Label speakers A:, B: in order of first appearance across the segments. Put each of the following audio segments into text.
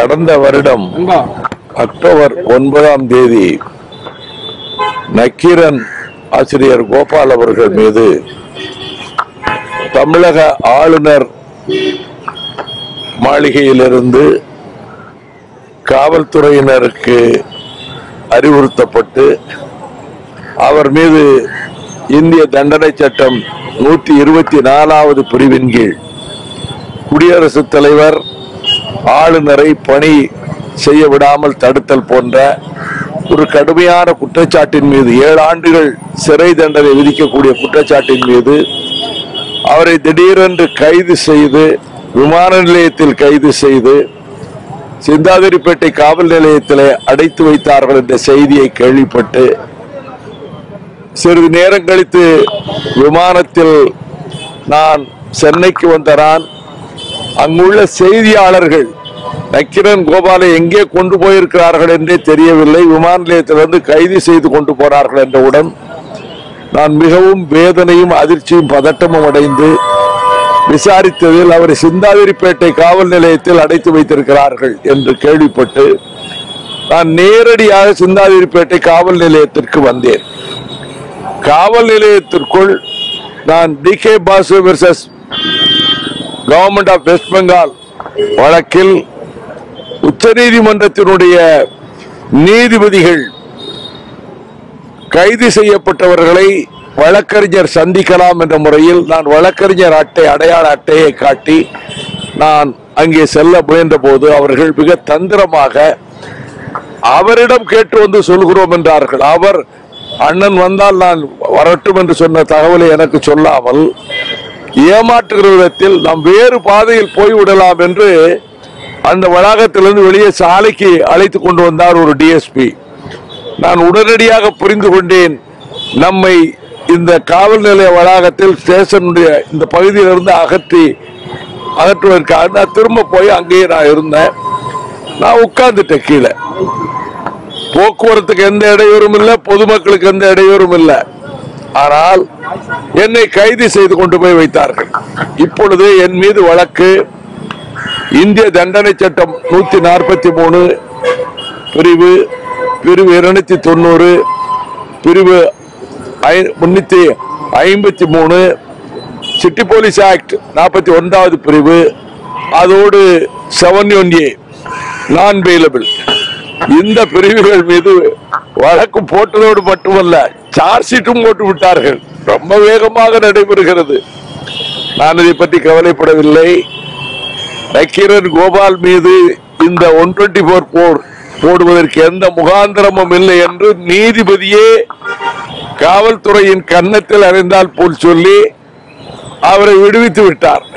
A: கடந்த வருடம் அக்டோபர் ஒன்பதாம் தேதி நக்கீரன் ஆசிரியர் கோபால் அவர்கள் மீது தமிழக ஆளுநர் மாளிகையிலிருந்து காவல்துறையினருக்கு அறிவுறுத்தப்பட்டு அவர் மீது இந்திய தண்டனை சட்டம் நூத்தி இருபத்தி நாலாவது பிரிவின் கீழ் குடியரசுத் தலைவர் ஆளுநரை பணி செய்ய விடாமல் தடுத்தல் போன்ற ஒரு கடுமையான குற்றச்சாட்டின் மீது ஏழு ஆண்டுகள் சிறை தண்டனை விதிக்கக்கூடிய குற்றச்சாட்டின் மீது அவரை திடீரென்று கைது செய்து விமான நிலையத்தில் கைது செய்து சிந்தாதிரிப்பேட்டை காவல் நிலையத்தில் அடைத்து வைத்தார்கள் என்ற செய்தியை கேள்விப்பட்டு சிறிது நேரம் கழித்து விமானத்தில் நான் சென்னைக்கு வந்த நான் அங்குள்ள செய்தியாளர்கள் நக்கிரன் கோபாலை எங்கே கொண்டு போயிருக்கிறார்கள் என்றே தெரியவில்லை விமான நிலையத்திலிருந்து கைது செய்து கொண்டு போனார்கள் என்றவுடன் நான் மிகவும் வேதனையும் அதிர்ச்சியும் பதட்டமும் அடைந்து விசாரித்ததில் அவரை சிந்தாதிரிப்பேட்டை காவல் நிலையத்தில் அடைத்து வைத்திருக்கிறார்கள் என்று கேள்விப்பட்டு நான் நேரடியாக சிந்தாதிரிப்பேட்டை காவல் நிலையத்திற்கு வந்தேன் காவல் நிலையத்திற்குள் நான் D K Basu versus government of West Bengal வழக்கில் உச்சநீதிமன்றத்தினுடைய நீதிபதிகள் கைது செய்யப்பட்டவர்களை வழக்கறிஞர் சந்திக்கலாம் என்ற முறையில் நான் வழக்கறிஞர் அட்டை அடையாள அட்டையை காட்டி நான் அங்கே செல்ல முயன்ற போது அவர்கள் மிக தந்திரமாக அவரிடம் கேட்டு வந்து சொல்கிறோம் என்றார்கள் அவர் அண்ணன் வந்தால் நான் வரட்டும் என்று சொன்ன தகவலை எனக்கு சொல்லாமல் ஏமாற்றுகிற விதத்தில் நாம் வேறு பாதையில் போய்விடலாம் என்று அந்த வளாகத்திலிருந்து வெளியே சாலைக்கு அழைத்து கொண்டு வந்தார் ஒரு டிஎஸ்பி நான் உடனடியாக புரிந்து கொண்டேன் நம்மை இந்த காவல் நிலைய வளாகத்தில் ஸ்டேஷனுடைய இந்த பகுதியிலிருந்து அகற்றி அகற்றுவதற்காக நான் திரும்ப போய் அங்கேயே நான் இருந்தேன் நான் உட்கார்ந்துட்டேன் கீழே போக்குவரத்துக்கு எந்த இடையூறும் இல்லை பொதுமக்களுக்கு எந்த இடையூறும் இல்லை ஆனால் என்னை கைது செய்து கொண்டு போய் வைத்தார்கள் இப்பொழுது என் மீது வழக்கு இந்திய தண்டனை சட்டம் நூத்தி நாற்பத்தி மூணு பிரிவு பிரிவு இருநூத்தி தொண்ணூறு பிரிவு ஐ- முன்னூத்தி ஐம்பத்தி மூணு சிட்டி போலீஸ் ஆக்ட் நாற்பத்தி ஒன்றாவது பிரிவு அதோடு செவன் ஒன் ஏ நான் பெயிலபிள் இந்த பிரிவுகள் மீது வழக்கு போட்டதோடு மட்டுமல்ல சார்ஜ் ஷீட்டும் போட்டு விட்டார்கள் ரொம்ப வேகமாக நடைபெறுகிறது நான் இதை பற்றி கவலைப்படவில்லை நக்கீரன் கோபால் மீது இந்த ஒன் டுவெண்ட்டி போர் போர் போடுவதற்கு எந்த முகாந்திரமும் இல்லை என்று நீதிபதியே காவல்துறையின் கன்னத்தில் அறிந்தால் போல் சொல்லி அவரை விடுவித்து விட்டார்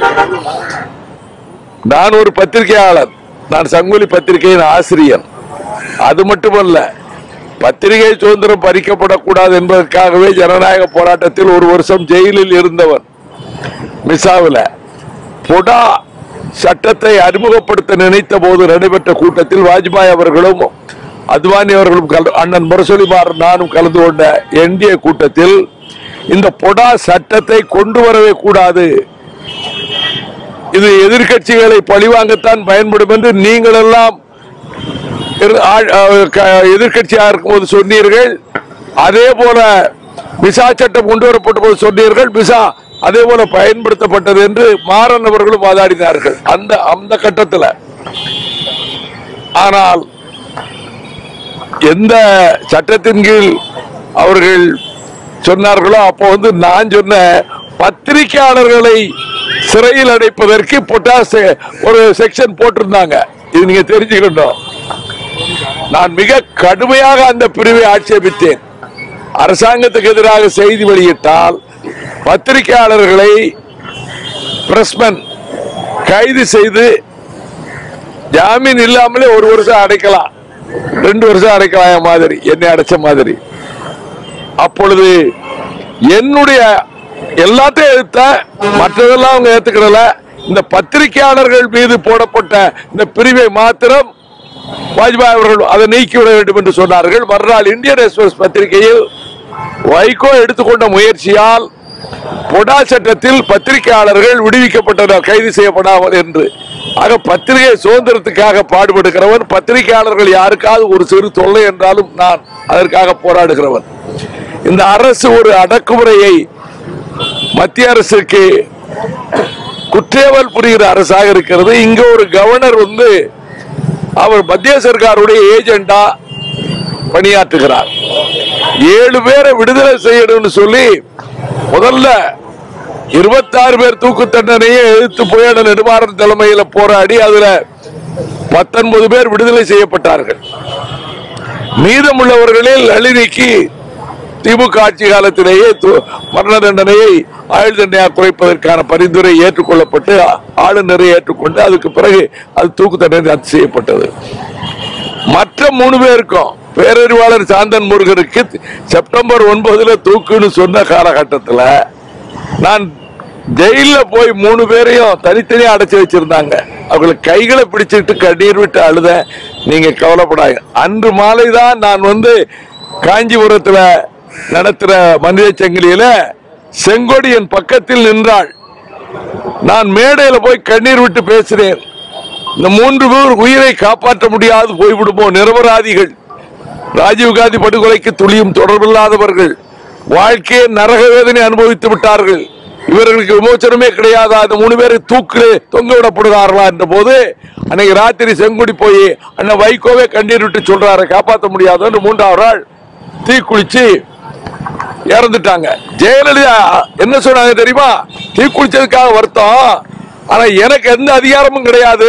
A: நான் ஒரு பத்திரிகையாளர் நான் சங்கொலி பத்திரிகையின் ஆசிரியர் அது மட்டுமல்ல பத்திரிகை சுதந்திரம் பறிக்கப்படக்கூடாது என்பதற்காகவே ஜனநாயக போராட்டத்தில் ஒரு வருஷம் ஜெயிலில் இருந்தவன் மிசாவில் பொடா சட்டத்தை அறிமுகப்படுத்த நினைத்த போது நடைபெற்ற கூட்டத்தில் வாஜ்பாய் அவர்களும் அத்வானி அவர்களும் கல- அண்ணன் முரசொலிமார் நானும் கலந்து கொண்ட என்டிஏ கூட்டத்தில் இந்த பொடா சட்டத்தை கொண்டு வரவே கூடாது இது எதிர்க்கட்சிகளை பழிவாங்கத்தான் பயன்படும் என்று நீங்கள் எல்லாம் இரு- ஆ- ஆ, க- எதிர்க்கட்சியாக இருக்கும்போது சொன்னீர்கள் அதே போல விசா சட்டம் கொண்டு வரப்பட்ட போது சொன்னீர்கள் விசா அதே போல பயன்படுத்தப்பட்டது என்று மாறன் அவர்களும் வாதாடினார்கள் அந்த அந்த கட்டத்தில் ஆனால் எந்த சட்டத்தின் கீழ் அவர்கள் சொன்னார்களோ அப்போ வந்து நான் சொன்ன பத்திரிகையாளர்களை சிறையில் அடைப்பதற்கு பொட்டாஸ் ஒரு செக்ஷன் போட்டிருந்தாங்க இது நீங்க தெரிஞ்சுக்கணும் நான் மிக கடுமையாக அந்த பிரிவை ஆட்சேபித்தேன் அரசாங்கத்துக்கு எதிராக செய்தி வெளியிட்டால் பத்திரிகையாளர்களை பிரஸ்மன் கைது செய்து ஜாமீன் இல்லாமலே ஒரு வருஷம் அடைக்கலாம் ரெண்டு வருஷம் அடைக்கலாம் என் மாதிரி என்னை அடைச்ச மாதிரி அப்பொழுது என்னுடைய எல்லாத்தையும் எடுத்த மற்றதெல்லாம் அவங்க ஏத்துக்கிடல இந்த பத்திரிகையாளர்கள் மீது போடப்பட்ட இந்த பிரிவை மாத்திரம் வாஜ்பாய் அவர்கள் அதை நீக்கிவிட வேண்டும் என்று சொன்னார்கள் மறுநாள் இந்தியன் எக்ஸ்பிரஸ் பத்திரிகையில் வைகோ எடுத்துக்கொண்ட முயற்சியால் பொடா சட்டத்தில் பத்திரிகையாளர்கள் விடுவிக்கப்பட்டனர் கைது செய்யப்படாமல் என்று ஆக பத்திரிகை சுதந்திரத்துக்காக பாடுபடுகிறவன் பத்திரிகையாளர்கள் யாருக்காவது ஒரு சிறு தொல்லை என்றாலும் நான் அதற்காக போராடுகிறவன் இந்த அரசு ஒரு அடக்குமுறையை மத்திய அரசுக்கு குற்றேவல் புரிகிற அரசாக இருக்கிறது இங்க ஒரு கவர்னர் வந்து அவர் மத்திய சர்க்காருடைய ஏஜெண்டா பணியாற்றுகிறார் ஏழு பேரை விடுதலை செய்யணும்னு சொல்லி முதல்ல இருபத்தாறு பேர் தூக்கு தண்டனையை எதிர்த்து புயல நெடுமாறன் தலைமையில போராடி அதுல பத்தொன்பது பேர் விடுதலை செய்யப்பட்டார்கள் மீதமுள்ளவர்களில் நளினிக்கு திமுக ஆட்சி காலத்திலேயே து- மரண தண்டனையை ஆயுள் தண்டனையாக குறைப்பதற்கான பரிந்துரை ஏற்றுக்கொள்ளப்பட்டு ஆ- ஆளுநரை ஏற்றுக்கொண்டு அதுக்கு பிறகு அது தூக்கு தண்டனை ரத்து செய்யப்பட்டது மற்ற மூணு பேருக்கும் பேரறிவாளர் சாந்தன் முருகனுக்கு செப்டம்பர் ஒன்பதுல தூக்குன்னு சொன்ன காலகட்டத்தில் நான் ஜெயில போய் மூணு பேரையும் தனித்தனியா அடைச்சு வச்சிருந்தாங்க அவங்களுக்கு கைகளை பிடிச்சிட்டு கண்ணீர் விட்டு அழுத நீங்க கவலைப்படாங்க அன்று மாலை தான் நான் வந்து காஞ்சிபுரத்துல நடத்துற மனித சங்கிலியில செங்கோடி என் பக்கத்தில் நின்றாள் நான் மேடையில போய் கண்ணீர் விட்டு பேசினேன் இந்த மூன்று பேர் உயிரை காப்பாற்ற முடியாது போய்விடுமோ நிரபராதிகள் ராஜீவ்காந்தி படுகொலைக்கு துளியும் தொடர்பில்லாதவர்கள் வாழ்க்கையை நரக வேதனை அனுபவித்து விட்டார்கள் இவர்களுக்கு விமோச்சனமே கிடையாதா இந்த மூணு பேரை தூக்கிலே தொங்க விடப்படுகிறார்களா என்ற போது அன்னைக்கு ராத்திரி செங்குடி போய் அண்ணன் வைகோவே கண்ணீர் விட்டு சொல்றாரு காப்பாற்ற முடியாதுன்னு மூன்றாவது நாள் தீக்குளிச்சு இறந்துட்டாங்க ஜெயலலிதா என்ன சொன்னாங்க தெரியுமா தீக்குளிச்சதுக்காக வருத்தம் ஆனா எனக்கு எந்த அதிகாரமும் கிடையாது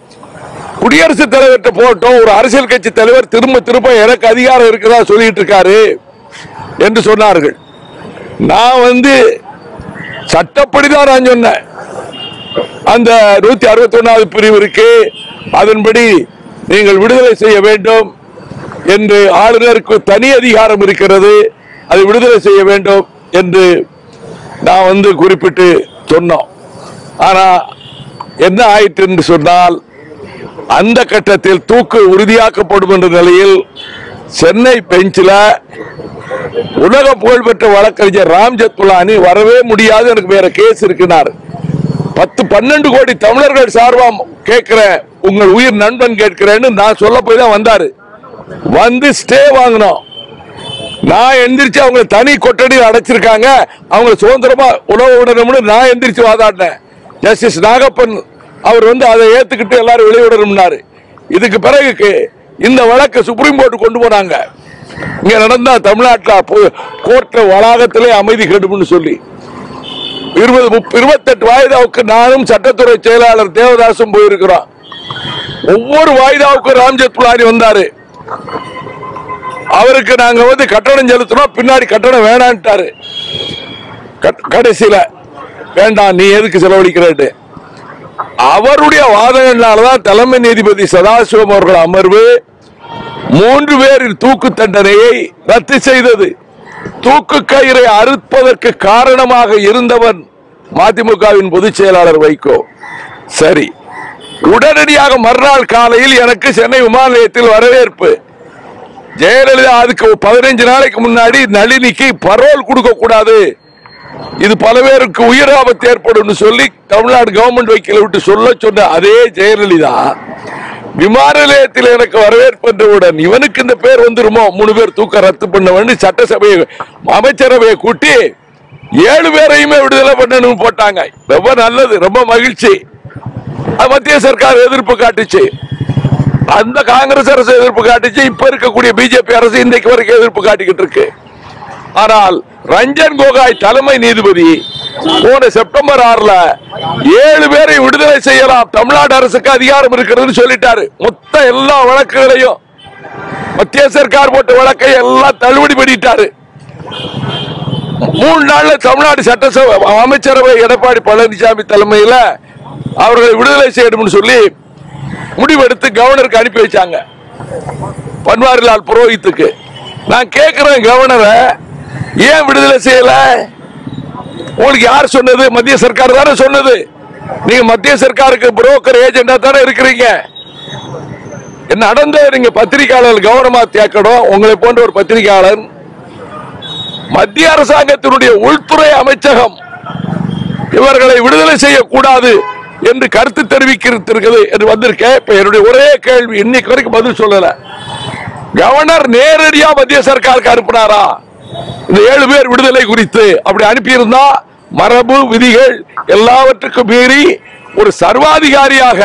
A: குடியரசுத் தலைவர்கிட்ட போட்டோம் ஒரு அரசியல் கட்சி தலைவர் திரும்ப திரும்ப எனக்கு அதிகாரம் இருக்குதா சொல்லிட்டு இருக்காரு என்று சொன்னார்கள் நான் வந்து சட்டப்படிதான் நான் சொன்னேன் அந்த நூத்தி அறுபத்தி ஒன்னாவது பிரிவு இருக்கு அதன்படி நீங்கள் விடுதலை செய்ய வேண்டும் என்று ஆளுநருக்கு தனி அதிகாரம் இருக்கிறது அதை விடுதலை செய்ய வேண்டும் என்று நான் வந்து குறிப்பிட்டு சொன்னோம் ஆனா என்ன ஆயிற்று என்று சொன்னால் அந்த கட்டத்தில் தூக்கு உறுதியாக்கப்படும் என்ற நிலையில் சென்னை பெஞ்சில் உலக புகழ்பெற்ற வழக்கறிஞர் ராம் ஜெத்மலானி வரவே முடியாது எனக்கு வேற கேஸ் இருக்கிறார் பத்து பன்னெண்டு கோடி தமிழர்கள் சார்பா கேட்கிற உங்கள் உயிர் நண்பன் கேட்கிறேன்னு நான் சொல்ல போய் தான் வந்தாரு வந்து ஸ்டே வாங்கினோம் நான் எந்திரிச்சு அவங்க தனி கொட்டடியில் அடைச்சிருக்காங்க அவங்க சுதந்திரமா உணவு விடணும்னு நான் எந்திரிச்சு வாதாடினேன் ஜஸ்டிஸ் நாகப்பன் அவர் வந்து அதை ஏத்துக்கிட்டு எல்லாரும் வெளியிடணும்னாரு இதுக்கு பிறகு இந்த வழக்கு சுப்ரீம் கோர்ட் கொண்டு போனாங்க இங்க நடந்தா தமிழ்நாட்டில் கோர்ட் வளாகத்திலே அமைதி கெடும்னு சொல்லி இருபது முப்ப- இருபத்தெட்டு வாய்தாவுக்கு நானும் சட்டத்துறை செயலாளர் தேவதாசும் போயிருக்கிறோம் ஒவ்வொரு வாய்தாவுக்கும் ராம்ஜெத் புலாரி வந்தாரு அவருக்கு நாங்க வந்து கட்டணம் செலுத்தினோம் பின்னாடி கட்டணம் வேணான்ட்டாரு கட்- கடைசியில வேண்டாம் நீ எதுக்கு செலவழிக்கிறேன்னு அவருடைய வாதங்களாலதான் தலைமை நீதிபதி சதாசிவம் அவர்கள் அமர்வு மூன்று பேரின் தூக்கு தண்டனையை ரத்து செய்தது தூக்கு கயிறை அறுப்பதற்கு காரணமாக இருந்தவன் மதிமுகவின் பொதுச் செயலாளர் வைகோ சரி உடனடியாக மறுநாள் காலையில் எனக்கு சென்னை விமான நிலையத்தில் வரவேற்பு ஜெயலலிதா அதுக்கு பதினைஞ்சு நாளைக்கு முன்னாடி நளினிக்கு பரோல் கொடுக்க கூடாது இது பல பேருக்கு உயிர் ஆபத்து ஏற்படும் சொல்லி தமிழ்நாடு கவர்மெண்ட் வக்கீல விட்டு சொல்ல சொன்ன அதே ஜெயலலிதா விமான நிலையத்தில் எனக்கு வரவேற்பு என்றவுடன் இவனுக்கு இந்த பேர் வந்துருமோ மூணு பேர் தூக்க ரத்து பண்ணவன்னு சட்டசபையை அமைச்சரவையை கூட்டி ஏழு பேரையுமே விடுதலை பண்ணணும் போட்டாங்க ரொம்ப நல்லது ரொம்ப மகிழ்ச்சி அது மத்திய சர்க்கார் எதிர்ப்பு காட்டுச்சு அந்த காங்கிரஸ் அரசு எதிர்ப்பு காட்டுச்சு இப்ப இருக்கக்கூடிய பிஜேபி அரசு இன்றைக்கு வரைக்கும் எதிர்ப்பு காட்டிக்கிட்டு இருக்கு ஆனால் ரஞ்சன் கோகாய் தலைமை நீதிபதி போன செப்டம்பர் ஆறுல ஏழு பேரை விடுதலை செய்யலாம் தமிழ்நாடு அரசுக்கு அதிகாரம் இருக்கிறதுன்னு சொல்லிட்டாரு மொத்த எல்லா வழக்குகளையும் மத்திய சர்க்கார் போட்ட வழக்கை எல்லாம் தள்ளுபடி பண்ணிட்டாரு மூணு நாள்ல தமிழ்நாடு சட்டசபை அமைச்சரவை எடப்பாடி பழனிசாமி தலைமையில அவர்களை விடுதலை செய்யணும்னு சொல்லி முடிவெடுத்து கவர்னருக்கு அனுப்பி வச்சாங்க பன்வாரிலால் புரோஹித்துக்கு நான் கேட்கிறேன் கவர்னரை ஏன் விடுதலை செய்யல உங்களுக்கு யார் சொன்னது மத்திய சர்க்கார் தானே சொன்னது நீங்க மத்திய சர்க்காருக்கு புரோக்கர் ஏஜெண்டா தானே இருக்கிறீங்க என்ன நடந்தது நீங்க பத்திரிகையாளர் கவனமா கேட்கணும் உங்களை போன்ற ஒரு பத்திரிகையாளர் மத்திய அரசாங்கத்தினுடைய உள்துறை அமைச்சகம் இவர்களை விடுதலை செய்யக்கூடாது என்று கருத்து தெரிவிக்கிறது என்று வந்திருக்கேன் இப்ப என்னுடைய ஒரே கேள்வி இன்னைக்கு வரைக்கும் பதில் சொல்லல கவர்னர் நேரடியா மத்திய சர்க்காருக்கு அனுப்பினாரா இந்த ஏழு பேர் விடுதலை குறித்து அப்படி அனுப்பியிருந்தா மரபு விதிகள் எல்லாவற்றுக்கும் மீறி ஒரு சர்வாதிகாரியாக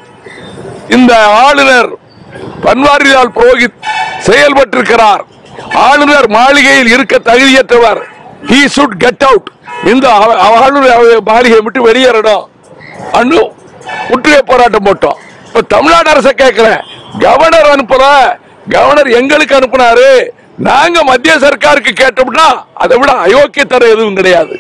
A: இந்த ஆளுநர் பன்வாரிலால் புரோஹித் செயல்பட்டிருக்கிறார் ஆளுநர் மாளிகையில் இருக்க தகுதியற்றவர் he should கெட் அவுட் இந்த ஆ- ஆளுநர் மாளிகையை விட்டு வெளியேறணும் அனு முற்றுகை போராட்டம் போட்டோம் இப்ப தமிழ்நாடு அரசை கேட்கிறேன் கவர்னர் அனுப்பல கவர்னர் எங்களுக்கு அனுப்புனாரு நாங்க மத்திய சர்க்காருக்கு கேட்டோம்னா அதை விட அயோக்கியத்தரம் எதுவும் கிடையாது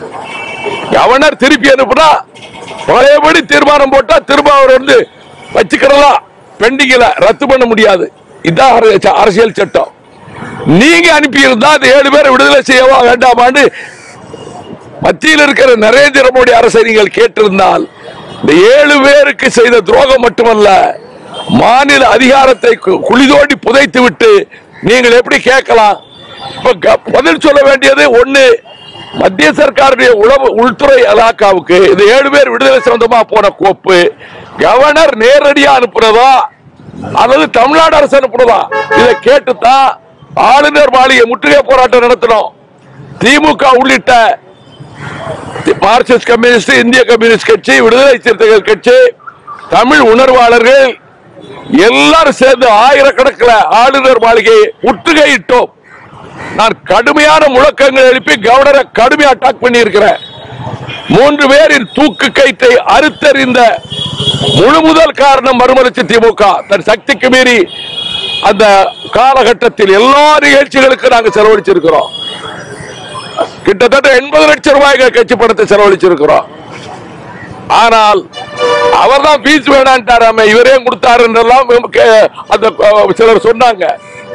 A: கவர்னர் திருப்பி அனுப்புனா பழையபடி தீர்மானம் போட்டா திரும்ப அவர் வந்து வச்சுக்கிறலாம் பெண்டிங்ல ரத்து பண்ண முடியாது இதான் அரச- அரசியல் சட்டம் நீங்க அனுப்பி இருந்தா அந்த ஏழு பேரை விடுதலை செய்யவா வேண்டாமான்னு மத்தியில் இருக்கிற நரேந்திர மோடி அரசை நீங்கள் கேட்டிருந்தால் இந்த ஏழு பேருக்கு செய்த துரோகம் மட்டுமல்ல மாநில அதிகாரத்தை கு- குழிதோண்டி புதைத்து விட்டு நீங்கள் எப்படி கேட்கலாம் இப்ப க- பதில் சொல்ல வேண்டியது ஒண்ணு மத்திய சர்க்காருடைய உளவு உள்துறை இலாக்காவுக்கு இந்த ஏழு பேர் விடுதலை சம்பந்தமா போன கோப்பு கவர்னர் நேரடியா அனுப்புறதா அல்லது தமிழ்நாடு அரசு அனுப்புறதா இதை கேட்டுத்தான் ஆளுநர் மாளிகை முற்றுகை போராட்டம் நடத்தணும் திமுக உள்ளிட்ட மார்க்சிஸ்ட் கம்யூனிஸ்ட் இந்திய கம்யூனிஸ்ட் கட்சி விடுதலை சிறுத்தைகள் கட்சி தமிழ் உணர்வாளர்கள் எல்லாரும் சேர்ந்து ஆயிரக்கணக்கில் ஆளுநர் மாளிகையை முற்றுகையிட்டோம் நான் கடுமையான முழக்கங்கள் எழுப்பி கவர்னரை கடுமையா அட்டாக் பண்ணி இருக்கிறேன் மூன்று பேரின் தூக்கு கயிற்றை அறுத்தறிந்த முழு முதல் காரணம் மறுமலர்ச்சி திமுக தன் சக்திக்கு மீறி அந்த காலகட்டத்தில் எல்லா நிகழ்ச்சிகளுக்கும் நாங்கள் செலவழிச்சிருக்கிறோம் கிட்டத்தட்ட எண்பது லட்சம் ரூபாய்க்கு கட்சி பணத்தை செலவழிச்சிருக்கிறோம் ஆனால் அவர்தான் பீச் வேணான்ட்டாராம இவரே கொடுத்தாருன்றெல்லாம் கே- அந்த அஹ், சிலர் சொன்னாங்க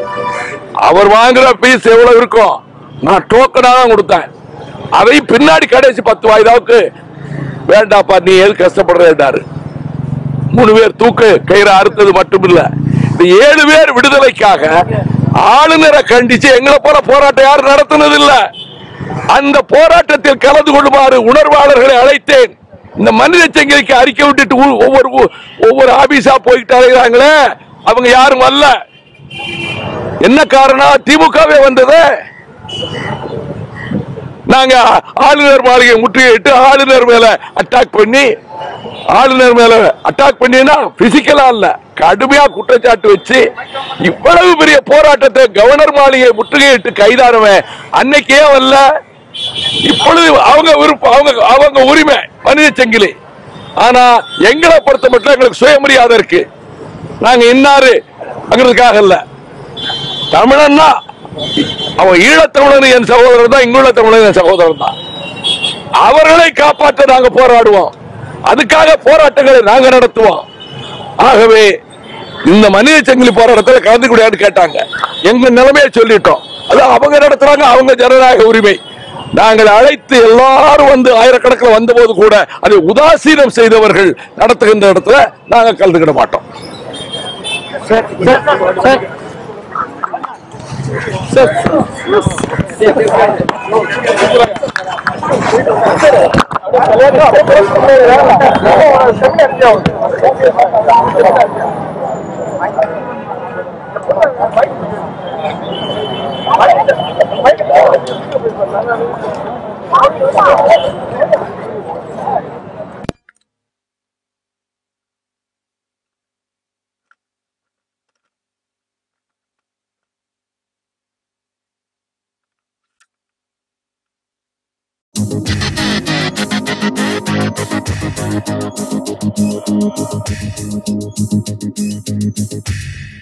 A: அவர் வாங்குற பீஸ் எவ்வளவு இருக்கும் நான் டோக்கனா தான் கொடுத்தேன் அதை பின்னாடி கடைசி பத்து வாய்தாவுக்கு வேண்டாப்பா நீ எது கஷ்டப்படுறாரு மூணு பேர் தூக்கு கயிறு அறுத்தது மட்டுமில்ல இந்த ஏழு பேர் விடுதலைக்காக ஆளுநரை கண்டிச்சு எங்களை போல போராட்டம் யாரும் நடத்தினது இல்ல அந்த போராட்டத்தில் கலந்து கொள்ளுமாறு உணர்வாளர்களை அழைத்தேன் இந்த மனித சங்கிலிக்கு அறிக்கை விட்டுட்டு ஊ- ஒவ்வொரு ஊ- ஒவ்வொரு ஆபீஸா போயிட்டு அலைகிறாங்களே அவங்க யாரும் அல்ல என்ன காரணம் திமுகவே வந்தது நாங்க ஆளுநர் மாளிகை முற்றுகையிட்டு ஆளுநர் மேல அட்டாக் பண்ணி ஆளுநர் மேல அட்டாக் பண்ணினா பிசிக்கலா இல்ல கடுமையா குற்றச்சாட்டு வச்சு இவ்வளவு பெரிய போராட்டத்தை கவர்னர் மாளிகை முற்றுகையிட்டு கைதானவன் அன்னைக்கே வரல இப்பொழுது அவங்க விருப்பம் அவங்க அவங்க உரிமை மனித சங்கிலி ஆனா எங்களை பொறுத்த மட்டும் எங்களுக்கு சுயமரியாதை இருக்கு நாங்க இன்னாரு அங்கிறதுக்காக இல்ல தமிழன்னா அவன் ஈழத்தமிழன் என் சகோதரர் தான் இங்குள்ள தமிழன் என் சகோதரர் தான் அவர்களை காப்பாற்ற நாங்க போராடுவோம் அதுக்காக போராட்டங்களை நாங்க நடத்துவோம் ஆகவே இந்த மனித சங்கிலி போராட்டத்தில் கலந்து கூடாதுன்னு கேட்டாங்க எங்க நிலைமையை சொல்லிட்டோம் அது அவங்க நடத்துறாங்க அவங்க ஜனநாயக உரிமை நாங்கள் அழைத்து எல்லாரும் வந்து ஆயிரக்கணக்கில் வந்தபோது கூட அதை உதாசீனம் செய்தவர்கள் நடத்துகின்ற இடத்துல நாங்க கலந்துக்கிட மாட்டோம்
B: Thank you.